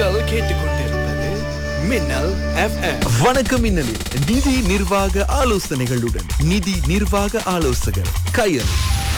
நீங்கள் கேட்டுக்கொண்டிருப்பது மின்னல் எஃப்எம் வணக்கம் மின்னலில் நிதி நிர்வாக ஆலோசனைகளுடன் நிதி நிர்வாக ஆலோசகர் கயல்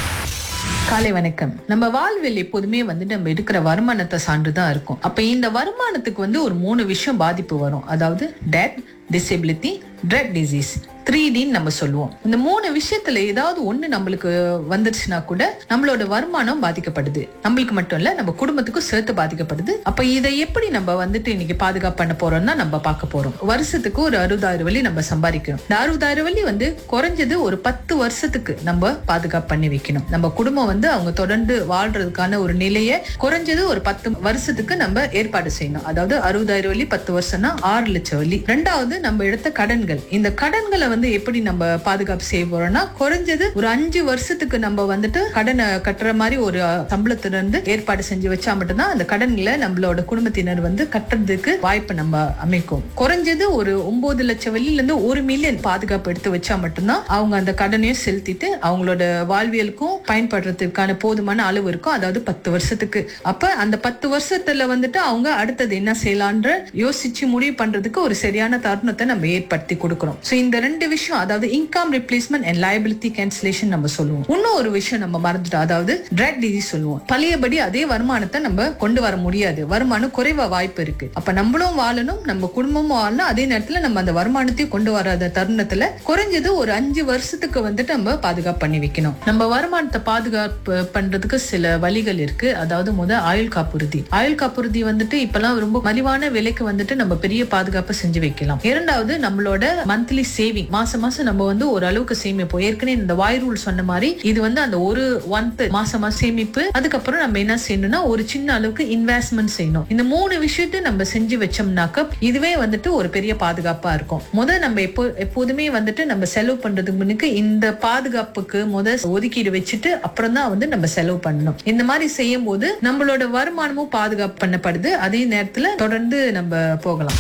காலை வணக்கம் நம்ம வாழ்வில் எப்போதுமே வந்து நம்ம எடுக்கிற வருமானத்தை சார்ந்துதான் இருக்கும் அப்ப இந்த வருமானத்துக்கு வந்து ஒரு மூணு விஷயம் பாதிப்பு வரும் அதாவது dead disability dread disease three டின்னு நம்ம சொல்லுவோம் இந்த மூணு விஷயத்துல ஏதாவது ஒண்ணு நம்மளுக்கு வந்துருச்சுன்னா கூட நம்மளோட வருமானம் பாதிக்கப்படுது நம்மளுக்கு மட்டும் இல்ல நம்ம குடும்பத்துக்கும் சேர்த்து பாதிக்கப்படுது அப்ப இதை எப்படி நம்ம வந்துட்டு இன்னைக்கு பாதுகாப்பு பண்ண போறோம்னா நம்ம பார்க்க போறோம் வருஷத்துக்கு ஒரு அறுபதாயிரம் வழி நம்ம சம்பாதிக்கிறோம் இந்த அறுபதாயிரம் வழி வந்து குறைஞ்சது ஒரு பத்து வருஷத்துக்கு நம்ம பாதுகாப்பு பண்ணி வைக்கணும் நம்ம குடும்பம் வந்து அவங்க தொடர்ந்து வாழ்றதுக்கான ஒரு நிலையை குறைஞ்சது ஒரு பத்து வருஷத்துக்கு நம்ம ஏற்பாடு செய்யணும் அதாவது அறுபதாயிரம் வழி பத்து வருஷம்னா ஆறு லட்சம் வழி ரெண்டாவது நம்ம எடுத்த கடன்கள் இந்த கடன்களை வந்து எப்படி நம்ம பாதுகாப்பு செய்ய போறோம்னா குறைஞ்சது ஒரு அஞ்சு வருஷத்துக்கு நம்ம வந்துட்டு கடனை கட்டுற மாதிரி ஒரு சம்பளத்துல இருந்து ஏற்பாடு செஞ்சு வச்சா மட்டும்தான் அந்த கடன்களை நம்மளோட குடும்பத்தினர் வந்து கட்டுறதுக்கு வாய்ப்பு நம்ம அமைக்கும் குறைஞ்சது ஒரு ஒன்பது லட்சம் வெளியில இருந்து ஒரு மில்லியன் பாதுகாப்பு எடுத்து வச்சா மட்டும்தான் அவங்க அந்த கடனையும் செலுத்திட்டு அவங்களோட வாழ்வியலுக்கும் பயன்படுறதுக்கான போதுமான அளவு இருக்கும் அதாவது பத்து வருஷத்துக்கு அப்ப அந்த பத்து வருஷத்துல வந்துட்டு அவங்க அடுத்தது என்ன செய்யலான்ற யோசிச்சு முடிவு பண்றதுக்கு ஒரு சரியான தருணத்தை நம்ம ஏற்படுத்தி கொடுக்கிறோம் சோ இந்த ரெண்டு விஷயம் அதாவது income replacement and liability cancellation நம்ம சொல்லுவோம் இன்னும் ஒரு விஷயம் நம்ம மறந்துட்டோம் அதாவது ட்ரெட் டிசீஸ் சொல்லுவோம் பழையபடி அதே வருமானத்தை நம்ம கொண்டு வர முடியாது வருமானம் குறைவா வாய்ப்பு இருக்கு அப்ப நம்மளும் வாழணும் நம்ம குடும்பமும் வாழணும் அதே நேரத்துல நம்ம அந்த வருமானத்தையும் கொண்டு வராத தருணத்துல குறைஞ்சது ஒரு அஞ்சு வருஷத்துக்கு வந்துட்டு நம்ம பாதுகாப்பு பண்ணி வைக்கணும் நம்ம வருமானத்தை பாதுகாப்பு பண்றதுக்கு சில வழிகள் இருக்கு அதாவது முத ஆயுள் காப்புறுதி ஆயுள் காப்புறுதி வந்துட்டு இப்பெல்லாம் ரொம்ப மலிவான விலைக்கு வந்துட்டு நம்ம பெரிய பாதுகாப்பு செஞ்சு வைக்கலாம் இரண்டாவது நம்மளோட மந்த்லி சேவிங் மாசம் மாசம் நம்ம வந்து ஒரு அளவுக்கு சேமிப்போம் ஏற்கனவே இந்த வாய் ரூல் சொன்ன மாதிரி இது வந்து அந்த ஒரு ஒன் மாசம் மாசம் சேமிப்பு அதுக்கப்புறம் நம்ம என்ன செய்யணும்னா ஒரு சின்ன அளவுக்கு இன்வெஸ்ட்மெண்ட் செய்யணும் இந்த மூணு விஷயத்தை நம்ம செஞ்சு வச்சோம்னாக்க இதுவே வந்துட்டு ஒரு பெரிய பாதுகாப்பா இருக்கும் முத நம்ம எப்போ எப்போதுமே வந்துட்டு நம்ம செலவு பண்றதுக்கு முன்னுக்கு இந்த பாதுகாப்புக்கு முத ஒதுக்கீடு வச்சுட்டு அப்புறம் தான் வந்து நம்ம செலவு பண்ணணும் இந்த மாதிரி செய்யும் போது நம்மளோட வருமானமும் பாதுகாப்பு பண்ணப்படுது அதே நேரத்துல தொடர்ந்து நம்ம போகலாம்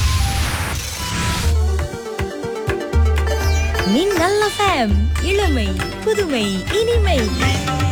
மின்னல் எஃப்எம் இளமை புதுமை இனிமை